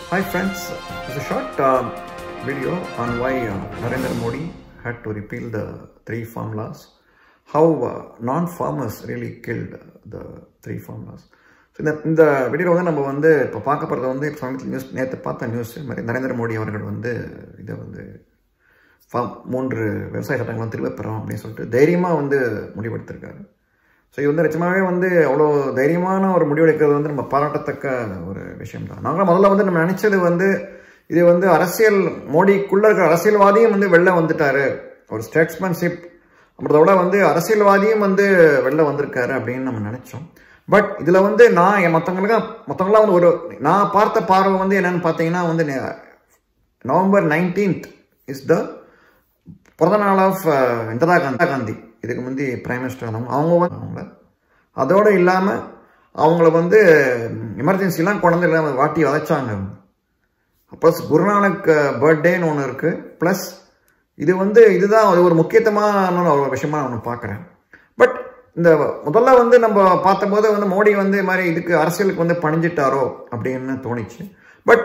Hi friends, it's a short uh, video on why uh, Narendra Modi had to repeal the three formulas, how uh, non-farmers really killed the three formulas. So இந்த இந்த வீடியோவில் வந்து நம்ம வந்து இப்போ பார்க்க போகிறது வந்து இப்போ சமீபத்தில் நியூஸ் நேற்று பார்த்த நியூஸ் இது மாதிரி நரேந்திர மோடி அவர்கள் வந்து இதை வந்து ஃபார்ம் மூன்று விவசாய சட்டங்களும் திரும்ப பெறோம் அப்படின்னு சொல்லிட்டு தைரியமாக வந்து முடிவெடுத்திருக்காரு ஸோ இது வந்து நிச்சயமாகவே வந்து அவ்வளோ தைரியமான ஒரு முடிவு எடுக்கிறது வந்து நம்ம பாராட்டத்தக்க ஒரு விஷயம் தான் நாங்களும் முதல்ல வந்து நம்ம நினச்சது வந்து இது வந்து அரசியல் மோடிக்குள்ளே இருக்கிற அரசியல்வாதியும் வந்து வெளில வந்துட்டாரு ஒரு ஸ்டேட்ஸ்மேன்ஷிப் அப்படின்றத விட வந்து அரசியல்வாதியும் வந்து வெளில வந்திருக்காரு அப்படின்னு நம்ம நினச்சோம் பட் இதில் வந்து நான் என் மற்றவங்களுக்கு மற்றவங்களாம் வந்து ஒரு நான் பார்த்த பார்வை வந்து என்னென்னு பார்த்தீங்கன்னா வந்து நவம்பர் நைன்டீன்த் இஸ் த பிறந்த நாள் ஆஃப் இந்திரா காந்தி காந்தி இதுக்கு முந்தி பிரைம் மினிஸ்டர் ஆனவங்க அவங்க வந்து அவங்க அதோடு இல்லாமல் அவங்கள வந்து எமர்ஜென்சிலாம் கொண்டு இல்லாமல் வாட்டி வதைச்சாங்க ப்ளஸ் குருநானக் பர்த்டேன்னு ஒன்று இருக்குது ப்ளஸ் இது வந்து இதுதான் அது ஒரு முக்கியத்துவமான ஒரு விஷயமா நான் ஒன்று பார்க்குறேன் பட் இந்த முதல்ல வந்து நம்ம பார்த்தபோது வந்து மோடி வந்து இது மாதிரி இதுக்கு அரசியலுக்கு வந்து பணிஞ்சிட்டாரோ அப்படின்னு தோணிச்சு பட்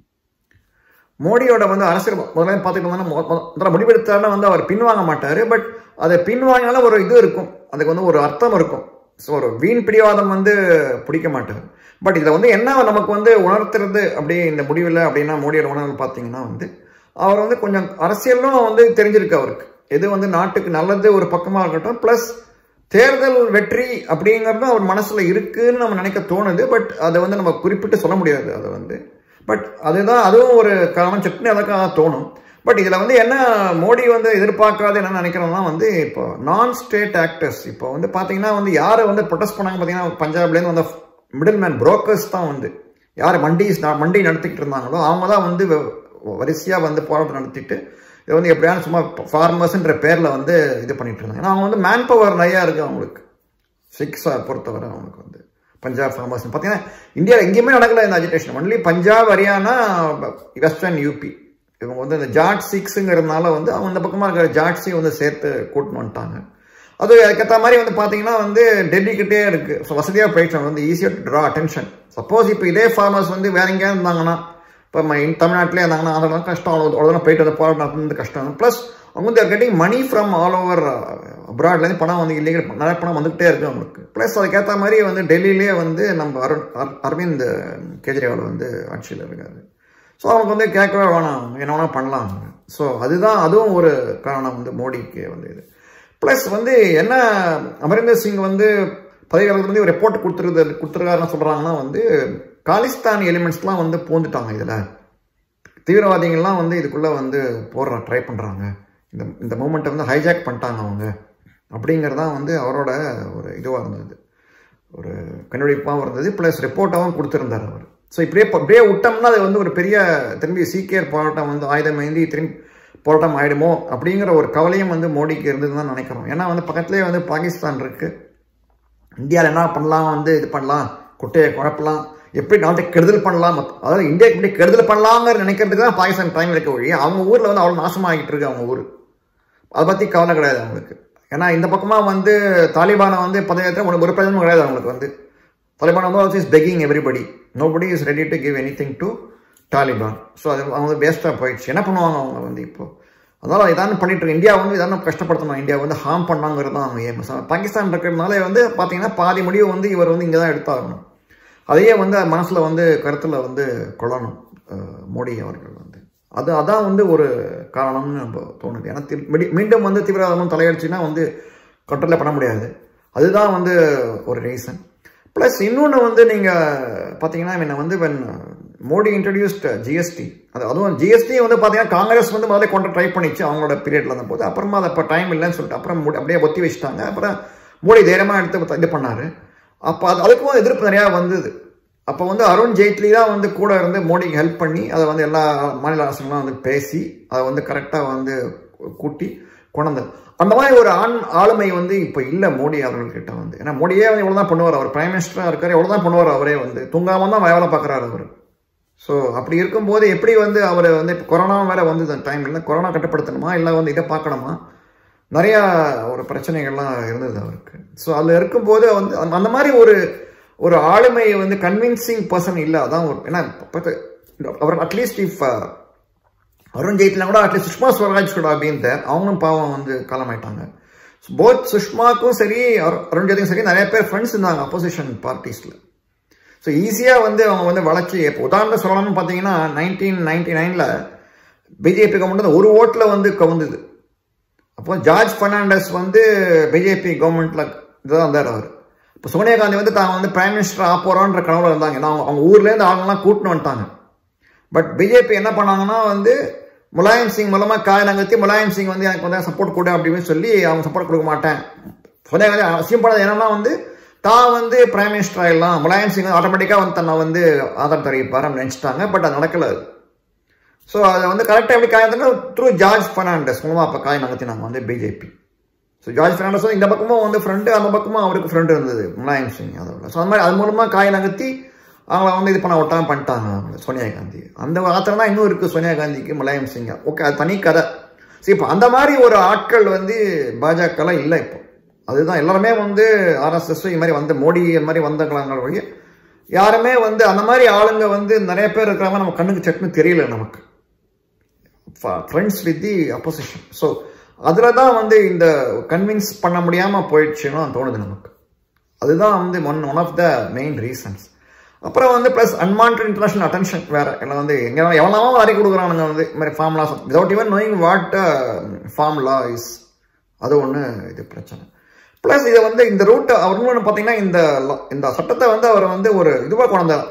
மோடியோட வந்து அரசியல் முதல்ல பார்த்துக்கிட்டோம்னா முதல்ல முடிவெடுத்தாருன்னா வந்து அவர் பின்வாங்க மாட்டார் பட் அதை பின்வாங்கினாலும் ஒரு இது இருக்கும் அதுக்கு வந்து ஒரு அர்த்தம் இருக்கும் ஸோ ஒரு வீண் பிடிவாதம் வந்து பிடிக்க மாட்டார் பட் இதில் வந்து என்ன நமக்கு வந்து உணர்த்துறது அப்படி இந்த முடிவில் அப்படின்னா மோடியோட உணர்வு பார்த்தீங்கன்னா வந்து அவர் வந்து கொஞ்சம் அரசியலும் வந்து தெரிஞ்சிருக்கு அவருக்கு எது வந்து நாட்டுக்கு நல்லது ஒரு பக்கமாக இருக்கட்டும் ப்ளஸ் தேர்தல் வெற்றி அப்படிங்கிறது அவர் மனசில் இருக்குன்னு நம்ம நினைக்க தோணுது பட் அதை வந்து நம்ம குறிப்பிட்டு சொல்ல முடியாது அதை வந்து பட் அதுதான் அதுவும் ஒரு காரணம் சட்னி அதற்காக தோணும் பட் இதில் வந்து என்ன மோடி வந்து எதிர்பார்க்காத என்ன நினைக்கிறோம்னா வந்து இப்போ நான் ஸ்டேட் ஆக்டர்ஸ் இப்போ வந்து பார்த்தீங்கன்னா வந்து யார் வந்து ப்ரொடெஸ்ட் பண்ணாங்க பார்த்தீங்கன்னா பஞ்சாப்லேருந்து வந்த மிடில் மேன் புரோக்கர்ஸ் தான் வந்து யார் மண்டி மண்டி நடத்திக்கிட்டு இருந்தாங்களோ அவங்க தான் வந்து வரிசையாக வந்து போராட்டம் நடத்திட்டு இது வந்து எப்படியான சும்மா ஃபார்மர்ஸ்ன்ற பேரில் வந்து இது பண்ணிட்டு இருந்தாங்க ஏன்னா அவங்க வந்து மேன் பவர் நிறையா இருக்குது அவங்களுக்கு சிக்ஸை பொறுத்தவரை அவங்களுக்கு வந்து பஞ்சாப் ஃபார்மர்ஸ் பார்த்தீங்கன்னா இந்தியாவில் எங்கேயுமே நடக்கல இந்த agitation only Punjab Haryana western UP இவங்க வந்து இந்த ஜாட் சிக்ஸுங்கிறதுனால வந்து அவங்க இந்த பக்கமாக இருக்கிற ஜாட்ஸையும் வந்து சேர்த்து கூட்டின்னு வந்துட்டாங்க அது அதுக்கேற்ற மாதிரி வந்து பார்த்தீங்கன்னா வந்து டெல்லிக்கிட்டே இருக்குது ஸோ வசதியாக போயிட்டு வந்து ஈஸியாக டு ட்ரா அட்டென்ஷன் சப்போஸ் இப்போ இதே ஃபார்மர்ஸ் வந்து வேற எங்கேயா இருந்தாங்கன்னா இப்போ தமிழ்நாட்டிலே இருந்தாங்கன்னா அதெல்லாம் கஷ்டம் அவ்வளோ அவ்வளோ போயிட்டு வந்து போராட்டம் நடத்துறது கஷ்டம் ப்ளஸ் அவங்க வந்து getting money from all over அப்ராட்லேருந்து பணம் வந்து இல்லீகல் நிறைய பணம் வந்துகிட்டே இருக்குது அவங்களுக்கு ப்ளஸ் அதுக்கேற்ற மாதிரி வந்து டெல்லியிலே வந்து நம்ம அருண் அரவிந்த் கெஜ்ரிவால் வந்து ஆட்சியில் இருக்காரு ஸோ அவங்க வந்து கேட்கவே வேணாம் என்ன வேணால் பண்ணலாம் ஸோ அதுதான் அதுவும் ஒரு காரணம் வந்து மோடிக்கு வந்து இது ப்ளஸ் வந்து என்ன அமரிந்தர் சிங் வந்து பதவியாளர் வந்து ஒரு ரிப்போர்ட் கொடுத்துருது கொடுத்துருக்காருன்னு சொல்கிறாங்கன்னா வந்து காலிஸ்தான் எலிமெண்ட்ஸ்லாம் வந்து பூந்துட்டாங்க இதில் தீவிரவாதிகள்லாம் வந்து இதுக்குள்ளே வந்து போடுற ட்ரை பண்ணுறாங்க இந்த இந்த மூமெண்ட்டை வந்து ஹைஜாக் பண்ணிட்டாங்க அவங்க அப்படிங்கிறதான் வந்து அவரோட ஒரு இதுவாக இருந்தது ஒரு கண்டுபிடிப்பாகவும் இருந்தது ப்ளஸ் ரிப்போர்ட்டாகவும் கொடுத்துருந்தார் அவர் ஸோ இப்படியே அப்படியே விட்டோம்னா அது வந்து ஒரு பெரிய திரும்பி சீக்கியர் போராட்டம் வந்து ஆயுதம் ஏந்தி திரும்பி போராட்டம் ஆகிடுமோ அப்படிங்கிற ஒரு கவலையும் வந்து மோடிக்கு இருந்தது தான் நினைக்கிறோம் ஏன்னா வந்து பக்கத்துலேயே வந்து பாகிஸ்தான் இருக்குது இந்தியாவில் என்ன பண்ணலாம் வந்து இது பண்ணலாம் குட்டையை குழப்பலாம் எப்படி நாட்டுக்கு கெடுதல் பண்ணலாம் அதாவது இந்தியாவுக்கு எப்படி கெடுதல் பண்ணலாங்கிற நினைக்கிறதுக்கு தான் பாகிஸ்தான் டைம் இருக்க ஒழிய அவங்க ஊரில் வந்து அவ்வளோ நாசமாகிட்டு இருக்கு அவங்க ஊர் அதை பற்றி கவலை கிடையாது அவங்களுக்கு ஏன்னா இந்த பக்கமாக வந்து தாலிபானை வந்து பதவியேற்ற ஒரு பிரச்சனை கிடையாது அவங்களுக்கு வந்து தாலிபான் வந்து also is begging everybody nobody is ready to give anything to Taliban so அது அவங்க வந்து வேஸ்ட்டாக போயிடுச்சு என்ன பண்ணுவாங்க அவங்க வந்து இப்போ அதனால் இதான் பண்ணிட்டு இருக்கு இந்தியா வந்து இதான கஷ்டப்படுத்தணும் இந்தியா வந்து ஹார்ம் பண்ணாங்கிறது தான் அவங்க ஏம் பாகிஸ்தான் இருக்கிறதுனால வந்து பார்த்தீங்கன்னா பாதி முடிவு வந்து இவர் வந்து இங்கே தான் எடுத்தாகணும் அதையே வந்து மனசில் வந்து கருத்தில் வந்து கொள்ளணும் மோடி அவர்கள் வந்து அது அதான் வந்து ஒரு காரணம்னு நம்ம தோணுது ஏன்னா மீண்டும் வந்து தீவிரவாதமும் தலையடிச்சுன்னா வந்து கண்ட்ரோலே பண்ண முடியாது அதுதான் வந்து ஒரு ரீசன் ப்ளஸ் இன்னொன்று வந்து நீங்கள் பார்த்தீங்கன்னா என்ன வந்து வென் மோடி இன்ட்ரடியூஸ்ட் ஜிஎஸ்டி அது அதுவும் ஜிஎஸ்டி வந்து பார்த்தீங்கன்னா காங்கிரஸ் வந்து முதல்ல கொண்டு ட்ரை பண்ணிச்சு அவங்களோட பீரியடில் இருந்த போது அப்புறமா அதை இப்போ டைம் இல்லைன்னு சொல்லிட்டு அப்புறம் அப்படியே ஒத்தி வச்சுட்டாங்க அப்புறம் மோடி தைரியமாக எடுத்து இது பண்ணார் அப்போ அது அதுக்கும் எதிர்ப்பு நிறையா வந்தது அப்போ வந்து அருண் ஜெய்ட்லி தான் வந்து கூட இருந்து மோடிக்கு ஹெல்ப் பண்ணி அதை வந்து எல்லா மாநில அரசுகளும் வந்து பேசி அதை வந்து கரெக்டாக வந்து கூட்டி கொண்டு அந்த மாதிரி ஒரு ஆண் ஆளுமை வந்து இப்போ இல்லை மோடி அவர்கள்கிட்ட வந்து ஏன்னா மோடியே வந்து எவ்வளோ தான் பண்ணுவார் அவர் பிரைம் மினிஸ்டராக இருக்கார் எவ்வளோ தான் பண்ணுவார் அவரே வந்து தூங்காமல் தான் வேலை பார்க்குறாரு அவர் ஸோ அப்படி இருக்கும்போது எப்படி வந்து அவர் வந்து இப்போ கொரோனா வேற வந்து அந்த டைம் இல்லை கொரோனா கட்டுப்படுத்தணுமா இல்லை வந்து இதை பார்க்கணுமா நிறையா ஒரு பிரச்சனைகள்லாம் இருந்தது அவருக்கு ஸோ அதில் இருக்கும்போது வந்து அந்த- அந்த மாதிரி ஒரு ஒரு ஆளுமை வந்து கன்வின்சிங் பர்சன் இல்லை அதான் ஒரு ஏன்னா இப்போ அவர் அட்லீஸ்ட் இஃப் அருண் ஜெயித்லாம் கூட அட்லீஸ்ட் சுஷ்மா ஸ்வராஜ் கூட அப்படின்னு அவங்களும் பாவம் வந்து காலமாயிட்டாங்க போத் சுஷ்மாக்கும் சரி அருண் ஜெயித்துக்கும் சரி நிறைய பேர் ஃப்ரெண்ட்ஸ் இருந்தாங்க அப்போசிஷன் பார்ட்டிஸில் ஸோ ஈஸியாக வந்து அவங்க வந்து வளர்ச்சி இப்போ உதாரணம் சொல்லணும்னு பார்த்தீங்கன்னா நைன்டீன் நைன்டி நைனில் பிஜேபி கவர்மெண்ட் ஒரு ஓட்டில் வந்து கவுந்தது அப்போ ஜார்ஜ் ஃபெர்னாண்டஸ் வந்து பிஜேபி கவர்மெண்ட்டில் இதுதான் இருந்தார் அவர் இப்போ சோனியா காந்தி வந்து தாங்க வந்து பிரைம் மினிஸ்டர் ஆக போகிறோன்ற கனவுல இருந்தாங்க ஏன்னா அவங்க ஊர்லேருந்து ஆளுங்கெல்லாம் கூட்டின்னு வந்துட்டாங்க பட் பிஜேபி என்ன பண்ணாங்கன்னா வந்து முலாயம் சிங் மூலமாக காய் நகர்த்தி முலாயம் சிங் வந்து எனக்கு வந்து சப்போர்ட் கொடு அப்படின்னு சொல்லி அவங்க சப்போர்ட் கொடுக்க மாட்டேன் சோனியா காந்தி அசியம் பண்ணது என்னன்னா வந்து தான் வந்து பிரைம் மினிஸ்டர் ஆகிடலாம் முலாயம் சிங் ஆட்டோமேட்டிக்காக வந்து தன்னை வந்து ஆதரவு தெரிவிப்பார் அப்படின்னு நினச்சிட்டாங்க பட் அது நடக்கல அது ஸோ அதை வந்து கரெக்டாக எப்படி காய்ந்தாங்க த்ரூ ஜார்ஜ் ஃபெர்னாண்டஸ் மூலமாக அப்போ காய் நகர்த்தினாங்க வந்து பிஜேபி ஸோ ஜார்ஜ் ஃபெர்னாண்டஸ் இந்த பக்கமும் வந்து ஃப்ரெண்டு அந்த பக்கமும் அவருக்கு ஃப்ரெண்டு இருந்தது முலாயம் சிங் அதோட ஸோ அந்த மாதிரி அது மூலமாக காய் நகர்த்தி அவங்கள வந்து இது பண்ண விட்டாம பண்ணிட்டாங்க அவங்க சோனியா காந்தி அந்த ஆத்திரம் தான் இன்னும் இருக்குது சோனியா காந்திக்கு முலாயம் சிங் ஓகே அது தனி கதை சரி இப்போ அந்த மாதிரி ஒரு ஆட்கள் வந்து பாஜகலாம் இல்லை இப்போ அதுதான் எல்லாருமே வந்து ஆர்எஸ்எஸ் இது மாதிரி வந்து மோடி இந்த மாதிரி வந்தங்களாங்க வழிய யாருமே வந்து அந்த மாதிரி ஆளுங்க வந்து நிறைய பேர் இருக்கிறாங்க நம்ம கண்ணுக்கு சட்டுன்னு தெரியல நமக்கு friends with the opposition so அதில் தான் வந்து இந்த கன்வின்ஸ் பண்ண முடியாமல் போயிடுச்சுன்னு தோணுது நமக்கு அதுதான் வந்து one one of the main reasons அப்புறம் வந்து ப்ளஸ் அன்வான்ட் இன்டர்நேஷனல் அட்டென்ஷன் வேறு எல்லாம் வந்து எங்கே எவனாவும் அறி கொடுக்குறானுங்க வந்து இது மாதிரி formula without even knowing what formula is அது ஒன்று இது பிரச்சனை ப்ளஸ் இதை வந்து இந்த ரூட்டை அவர் இன்னொன்று பார்த்தீங்கன்னா இந்த இந்த சட்டத்தை வந்து அவர் வந்து ஒரு இதுவாக கொண்டார்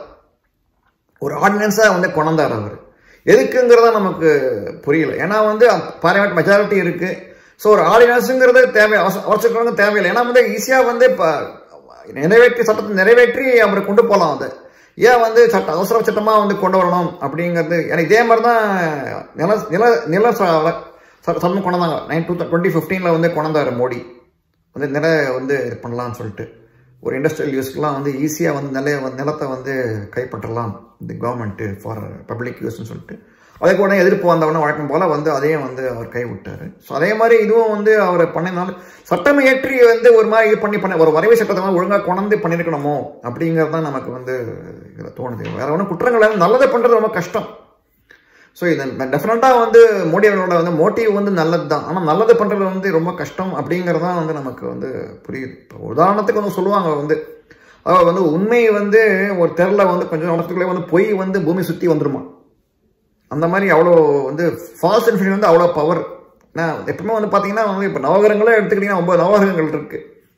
ஒரு ஆர்டினன்ஸாக வந்து கொண்டார் அவர் எதுக்குங்கிறத நமக்கு புரியல ஏன்னா வந்து பார்லிமெண்ட் மெஜாரிட்டி இருக்கு ஸோ ஒரு ஆர்டினன்ஸுங்கிறது தேவை அவசரங்க தேவையில்லை ஏன்னா வந்து ஈஸியாக வந்து இப்போ நிறைவேற்றி சட்டத்தை நிறைவேற்றி அவர் கொண்டு போகலாம் அதை ஏன் வந்து சட்ட அவசர சட்டமாக வந்து கொண்டு வரணும் அப்படிங்கிறது ஏன்னா இதே மாதிரி தான் நில நில நில சட்டம் கொண்டு வந்தாங்க நைன் டூ டுவெண்ட்டி ஃபிஃப்டீனில் வந்து கொண்டாந்தார் மோடி வந்து நில வந்து இது பண்ணலாம்னு சொல்லிட்டு ஒரு இண்டஸ்ட்ரியல் யூஸ்க்கெலாம் வந்து ஈஸியாக வந்து நிலைய நிலத்தை வந்து கைப்பற்றலாம் இந்த கவர்மெண்ட்டு ஃபார் பப்ளிக் யூஸ்னு சொல்லிட்டு அதே கூட எதிர்ப்பு வந்தவொடனே வழக்கம் போல் வந்து அதையும் வந்து அவர் கைவிட்டார் ஸோ அதே மாதிரி இதுவும் வந்து அவர் பண்ணதுனால சட்டம் இயற்றி வந்து ஒரு மாதிரி இது பண்ணி பண்ண ஒரு வரைவு சட்டத்தை வந்து ஒழுங்காக கொண்டு பண்ணியிருக்கணுமோ அப்படிங்கிறது தான் நமக்கு வந்து இதில் தோணுது வேற ஒன்றும் குற்றங்கள் நல்லதை பண்ணுறது ரொம்ப கஷ்டம் ஸோ இது டெஃபினட்டாக வந்து மோடி அவர்களோட வந்து மோட்டிவ் வந்து நல்லது தான் ஆனால் நல்லது பண்ணுறது வந்து ரொம்ப கஷ்டம் அப்படிங்கிறது தான் வந்து நமக்கு வந்து புரியுது இப்போ உதாரணத்துக்கு வந்து சொல்லுவாங்க வந்து அதாவது வந்து உண்மை வந்து ஒரு தெருல வந்து கொஞ்சம் நடத்துக்குள்ளே வந்து பொய் வந்து பூமி சுற்றி வந்துருமா அந்த மாதிரி அவ்வளோ வந்து ஃபால்ஸ் இன்ஃபர்மேஷன் வந்து அவ்வளோ பவர் நான் எப்பவுமே வந்து பார்த்தீங்கன்னா வந்து இப்போ நவகிரகங்களே எடுத்துக்கிட்டிங்கன்னா ஒன்பது நவகிரகங்கள் இருக்குது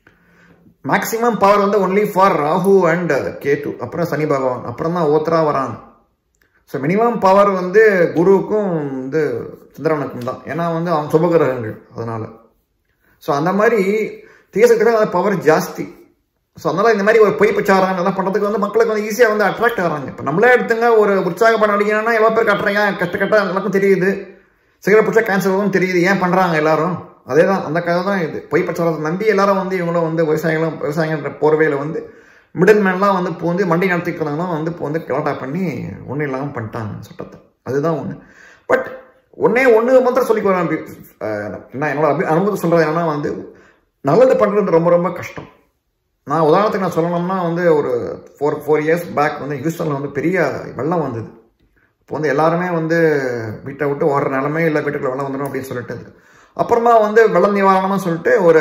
மேக்ஸிமம் பவர் வந்து only for Rahu and Ketu அப்புறம் சனி பகவான் அப்புறம் தான் ஓத்ரா வரான் ஸோ மினிமம் பவர் வந்து குருவுக்கும் வந்து சந்திரனுக்கும் தான் ஏன்னா வந்து அவங்க சுபகிரகங்கள் அதனால் ஸோ அந்த மாதிரி தீசத்துக்கு அந்த பவர் ஜாஸ்தி ஸோ அதனால் இந்த மாதிரி ஒரு பொய் பிரச்சாரம் இதெல்லாம் பண்ணுறதுக்கு வந்து மக்களுக்கு வந்து ஈஸியாக வந்து அட்ராக்ட் ஆகிறாங்க இப்போ நம்மளே எடுத்துங்க ஒரு உற்சாகப்பட அடிக்கணும்னா எவ்வளோ பேர் கட்டுறீங்க கஷ்ட கட்ட எல்லாருக்கும் தெரியுது சிகரெட் பிடிச்சா கேன்சர் வரும் தெரியுது ஏன் பண்ணுறாங்க எல்லாரும் அதே தான் அந்த கதை தான் இது பொய் பிரச்சாரத்தை நம்பி எல்லாரும் வந்து இவங்களும் வந்து விவசாயிகளும் விவசாயிங்கிற போர்வையில் வந்து மிடில் மேன்லாம் வந்து இப்போ வந்து மண்டி நடத்திட்டு இருந்தாங்கன்னா வந்து இப்போ வந்து கலாட்டா பண்ணி ஒன்றும் இல்லாமல் பண்ணிட்டாங்க சட்டத்தை அதுதான் ஒன்று பட் ஒன்னே ஒன்று மாத்திரம் சொல்லிக்குவேன் என்ன என்னோட அபி அனுபவத்தை சொல்கிறது என்னன்னா வந்து நல்லது பண்ணுறது ரொம்ப ரொம்ப கஷ்டம் நான் உதாரணத்துக்கு நான் சொல்லணும்னா வந்து ஒரு ஃபோர் ஃபோர் இயர்ஸ் பேக் வந்து ஹியூஸ்டனில் வந்து பெரிய வெள்ளம் வந்தது இப்போ வந்து எல்லாருமே வந்து வீட்டை விட்டு ஓடுற நிலமே இல்லை வீட்டுக்குள்ள வெள்ளம் வந்துடும் அப்படின்னு சொல்லிட்டு அப்புறமா வந்து வெள்ளம் நிவாரணமாக சொல்லிட்டு ஒரு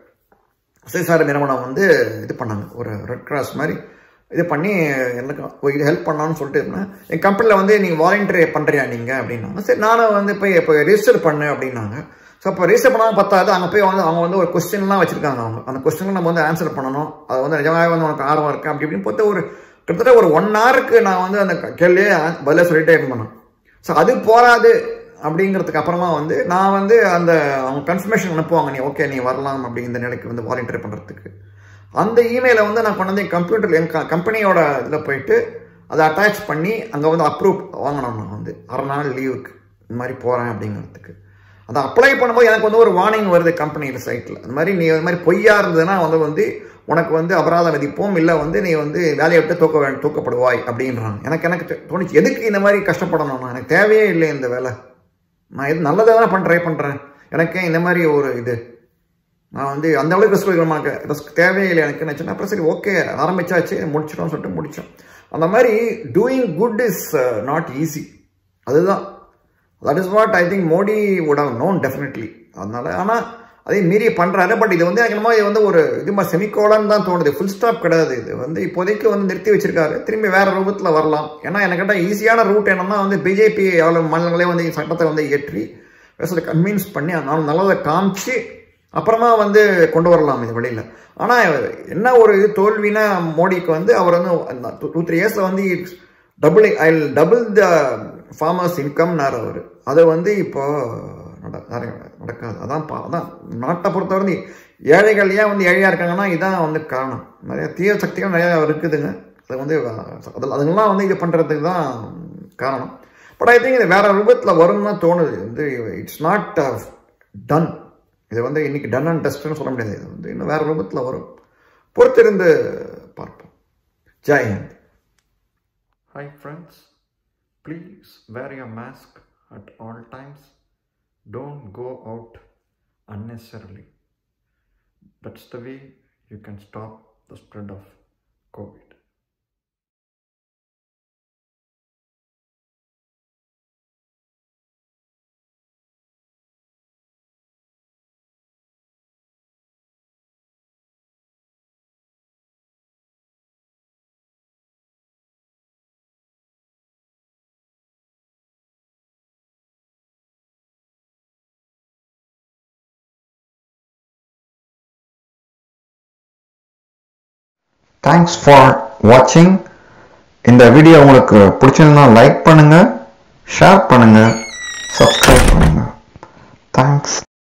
சுயசார நிறுவனம் வந்து இது பண்ணாங்க ஒரு ரெட் கிராஸ் மாதிரி இது பண்ணி எனக்கு இது ஹெல்ப் பண்ணான்னு சொல்லிட்டு இருந்தேன் என் கம்பெனியில் வந்து நீங்கள் வாலண்டியர் பண்ணுறியா நீங்கள் அப்படின்னாங்க சரி நானும் வந்து போய் இப்போ ரெஜிஸ்டர் பண்ணு அப்படின்னாங்க ஸோ அப்போ ரெஜிஸ்டர் பண்ணாமல் பத்தாது அங்கே போய் வந்து அவங்க வந்து ஒரு கொஸ்டின்லாம் வச்சுருக்காங்க அவங்க அந்த கொஸ்டின் நம்ம வந்து ஆன்சர் பண்ணணும் அது வந்து நிஜமாகவே வந்து உனக்கு ஆர்வம் இருக்குது அப்படி இப்படின்னு பார்த்து ஒரு கிட்டத்தட்ட ஒரு ஒன் ஹவருக்கு நான் வந்து அந்த கேள்வியே பதிலாக சொல்லிட்டே இருந்தேன் ஸோ அது போராது அப்படிங்கிறதுக்கு அப்புறமா வந்து நான் வந்து அந்த அவங்க கன்ஃபர்மேஷன் அனுப்புவாங்க நீ ஓகே நீ வரலாம் அப்படிங்கிற நிலைக்கு வந்து வாலண்டியர் பண்ணுறதுக்கு அந்த இமெயிலை வந்து நான் கொண்டு வந்து என் கம்ப்யூட்டர் என் கம்பெனியோட இதில் போயிட்டு அதை அட்டாச் பண்ணி அங்கே வந்து அப்ரூவ் வாங்கணும் நான் வந்து அரை நாள் லீவுக்கு இந்த மாதிரி போகிறேன் அப்படிங்கிறதுக்கு அதை அப்ளை பண்ணும்போது எனக்கு வந்து ஒரு வார்னிங் வருது கம்பெனியில் சைட்டில் அந்த மாதிரி நீ அது மாதிரி பொய்யா இருந்ததுன்னா வந்து வந்து உனக்கு வந்து அபராதம் விதிப்போம் இல்லை வந்து நீ வந்து வேலையை விட்டு தூக்க வே தூக்கப்படுவாய் அப்படின்றாங்க எனக்கு எனக்கு தோணுச்சு எதுக்கு இந்த மாதிரி கஷ்டப்படணும் நான் எனக்கு தேவையே இல்லை இந்த வேலை நான் எது நல்லதாக தான் பண்ண ட்ரை பண்ணுறேன் எனக்கே இந்த மாதிரி ஒரு இது நான் வந்து அந்த அளவுக்கு ரிஸ்க் எடுக்க மாட்டேன் ரிஸ்க் தேவையே இல்லை எனக்கு நினச்சேன் அப்புறம் சரி ஓகே ஆரம்பிச்சாச்சு முடிச்சிட்டோம் சொல்லிட்டு முடித்தோம் அந்த மாதிரி doing good is not easy அதுதான் that is what I think Modi would have known definitely அதனால ஆனால் அதே மீறி பண்ணுறாரு பட் இது வந்து எனக்கு என்னமோ இது வந்து ஒரு இது மாதிரி செமிகோலன் தான் தோணுது ஃபுல் ஸ்டாப் கிடையாது இது வந்து இப்போதைக்கு வந்து நிறுத்தி வச்சிருக்காரு திரும்பி வேற ரூபத்தில் வரலாம் ஏன்னா எனக்கு கேட்டால் ஈஸியான ரூட் என்னன்னா வந்து பிஜேபி எவ்வளோ மாநிலங்களே வந்து சட்டத்தை வந்து ஏற்றி பேசுறதை கன்வின்ஸ் பண்ணி அதனால நல்லதை காமிச்சு அப்புறமா வந்து கொண்டு வரலாம் இது வெளியில் ஆனால் என்ன ஒரு இது தோல்வினா மோடிக்கு வந்து அவர் வந்து டூ த்ரீ இயர்ஸில் வந்து double I double the farmers இன்கம்னார் அவர் அதை வந்து இப்போ நட நட- நடக்காது அதான் பா அதான் நாட்டை பொறுத்தவரை ஏழைகள் ஏன் வந்து ஏழையாக இருக்காங்கன்னா இதான் வந்து காரணம் நிறைய தீய சக்திகள் நிறையா இருக்குதுங்க அது வந்து அதில் அதுங்கெல்லாம் வந்து இது பண்ணுறதுக்கு தான் காரணம் பட் ஐ திங்க் இது வேற ரூபத்தில் வரும்னு தான் தோணுது வந்து இட்ஸ் நாட் டன் இது வந்து இன்னைக்கு டன் அண்ட் டெஸ்ட்னு சொல்ல முடியாது இது வந்து இன்னும் வேற ரூபத்தில் வரும் பொறுத்திருந்து பார்ப்போம் Jai Hind Hi friends, please wear your mask at all times. Don't go out unnecessarily. That's the way you can stop the spread of COVID. Thanks for வாட்சிங் இந்த வீடியோ உங்களுக்கு பிடிச்சிருந்தா லைக் பண்ணுங்க ஷேர் பண்ணுங்க சப்ஸ்கிரைப் பண்ணுங்க